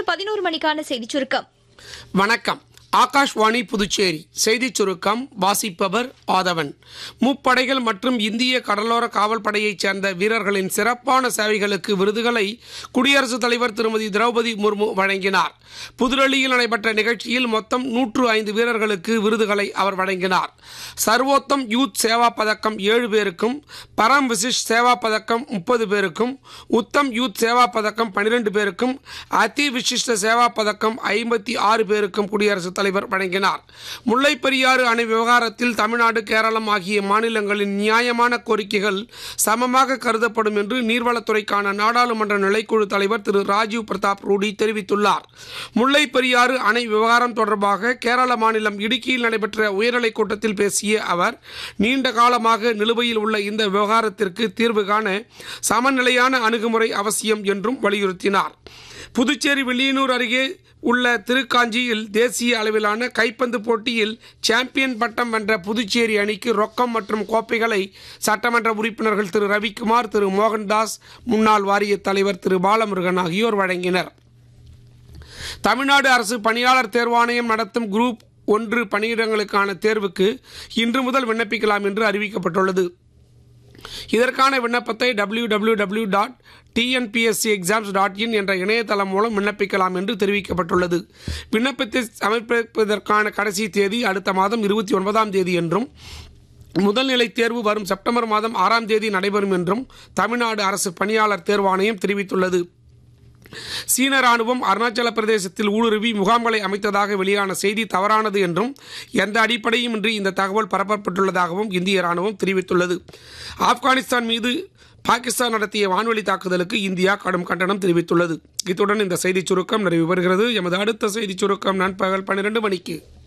பதினோரு மணிக்கான செய்திச் சுருக்கம் வணக்கம் ஆகாஷ்வாணி புதுச்சேரி செய்திச் சுருக்கம் வாசிப்பவர் ஆதவன் முப்படைகள் மற்றும் இந்திய கடலோர காவல் படையைச் சேர்ந்த வீரர்களின் சிறப்பான சேவைகளுக்கு விருதுகளை குடியரசுத் தலைவர் திருமதி திரௌபதி முர்மு வழங்கினார் புதுடெல்லியில் நடைபெற்ற நிகழ்ச்சியில் மொத்தம் நூற்று ஐந்து வீரர்களுக்கு விருதுகளை அவர் வழங்கினார் சர்வோத்தம் யூத் சேவா பதக்கம் ஏழு பேருக்கும் பரம் விசிஷ் சேவா பதக்கம் முப்பது பேருக்கும் உத்தம் யூத் சேவா பதக்கம் பனிரெண்டு பேருக்கும் அதி விசிஷ்ட சேவா பதக்கம் ஐம்பத்தி ஆறு பேருக்கும் குடியரசுத் தலைவர் வழங்கினார் முல்லைப் பெரியாறு அணை விவகாரத்தில் தமிழ்நாடு கேரளம் ஆகிய மாநிலங்களின் நியாயமான கோரிக்கைகள் சமமாக கருதப்படும் என்று நீர்வளத்துறைக்கான நாடாளுமன்ற நிலைக்குழு தலைவர் திரு ராஜீவ் பிரதாப் ரூடி தெரிவித்துள்ளார் முல்லைப் பெரியாறு அணை விவகாரம் தொடர்பாக கேரள மாநிலம் இடுக்கியில் நடைபெற்ற உயர்நிலைக் கூட்டத்தில் பேசிய அவர் நீண்ட காலமாக நிலுவையில் உள்ள இந்த விவகாரத்திற்கு தீர்வு காண சமநிலையான அணுகுமுறை அவசியம் என்றும் வலியுறுத்தினார் புதுச்சேரி வெளியனூர் அருகே உள்ள திருக்காஞ்சியில் தேசிய அளவிலான கைப்பந்து போட்டியில் சாம்பியன் பட்டம் வென்ற புதுச்சேரி அணிக்கு ரொக்கம் மற்றும் கோப்பைகளை சட்டமன்ற உறுப்பினர்கள் திரு ரவிக்குமார் திரு மோகன்தாஸ் முன்னாள் வாரிய தலைவர் திரு பாலமுருகன் ஆகியோர் வழங்கினர் தமிழ்நாடு அரசு பணியாளர் தேர்வாணையம் நடத்தும் குரூப் ஒன்று பணியிடங்களுக்கான தேர்வுக்கு இன்று முதல் விண்ணப்பிக்கலாம் என்று அறிவிக்கப்பட்டுள்ளது இதற்கான விண்ணப்பத்தை W W W dot TNPSC exams dot in என்ற இணையதளம் மூலம் விண்ணப்பிக்கலாம் என்று தெரிவிக்கப்பட்டுள்ளது விண்ணப்பத்தை சமர்ப்பிப்பதற்கான கடைசி தேதி அடுத்த மாதம் இருபத்தி ஒன்பதாம் தேதி என்றும் முதல்நிலை தேர்வு வரும் செப்டம்பர் மாதம் ஆறாம் தேதி நடைபெறும் என்றும் தமிழ்நாடு அரசு பணியாளர் தேர்வாணையம் தெரிவித்துள்ளது சீன ராணுவம் அருணாச்சல பிரதேசத்தில் ஊடுருவி முகாம்களை அமைத்ததாக வெளியான செய்தி தவறானது என்றும் எந்த அடிப்படையும் இன்றி இந்த தகவல் பரப்பப்பட்டுள்ளதாகவும் இந்திய ராணுவம் தெரிவித்துள்ளது ஆப்கானிஸ்தான் மீது பாகிஸ்தான் நடத்திய வான்வழி தாக்குதலுக்கு இந்தியா கடும் கண்டனம் தெரிவித்துள்ளது இத்துடன் இந்த செய்திச் சுருக்கம் நிறைவு பெறுகிறது எமது அடுத்த செய்திச் சுருக்கம் நண்பகல் பன்னிரண்டு மணிக்கு